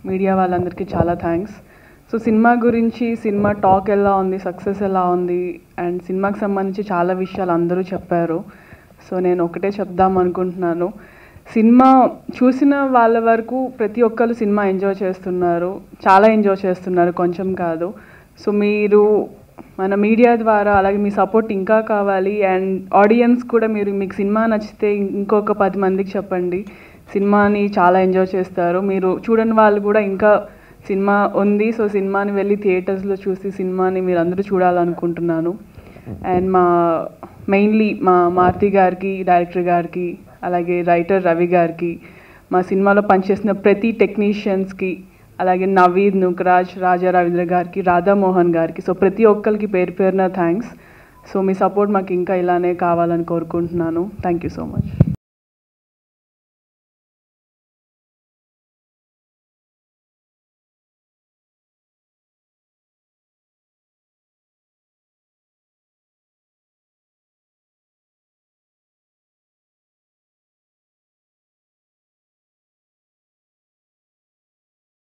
media వాళ్ళందరికీ చాలా thanks so cinema గురించి సినిమా టాక్ ఎలా ఉంది సక్సెస్ ఎలా ఉంది అండ్ సినిమాకి సంబంధించి చాలా విషయాలు అందరూ చెప్పారు సో నేను ఒకటే చెప్దాం అనుకుంటున్నాను సినిమా చూసిన వాళ్ళ వరకు ప్రతి ఒక్కరు సినిమా ఎంజాయ్ చేస్తున్నారు చాలా ఎంజాయ్ చేస్తున్నారు కొంచెం కాదు సో మీరు మన మీడియా ద్వారా అలాగే మీ సపోర్ట్ ఇంకా కావాలి అండ్ ఆడియన్స్ కూడా మీరు మీకు సినిమా నచ్చితే ఇంకొక పది మందికి చెప్పండి సినిమాని చాలా ఎంజాయ్ చేస్తారు మీరు చూడని వాళ్ళు కూడా ఇంకా సినిమా ఉంది సో సినిమాని వెళ్ళి థియేటర్స్లో చూసి సినిమాని మీరు అందరూ చూడాలనుకుంటున్నాను అండ్ మా మెయిన్లీ మా మారుతి గారికి డైరెక్టర్ గారికి అలాగే రైటర్ రవి గారికి మా సినిమాలో పనిచేసిన ప్రతి టెక్నీషియన్స్కి అలాగే నవీద్ నుకరాజ్ రాజా రవీంద్ర గారికి రాధామోహన్ గారికి సో ప్రతి ఒక్కరికి పేరు పేరున థ్యాంక్స్ సో మీ సపోర్ట్ మాకు ఇంకా ఇలానే కావాలని కోరుకుంటున్నాను థ్యాంక్ యూ సో మచ్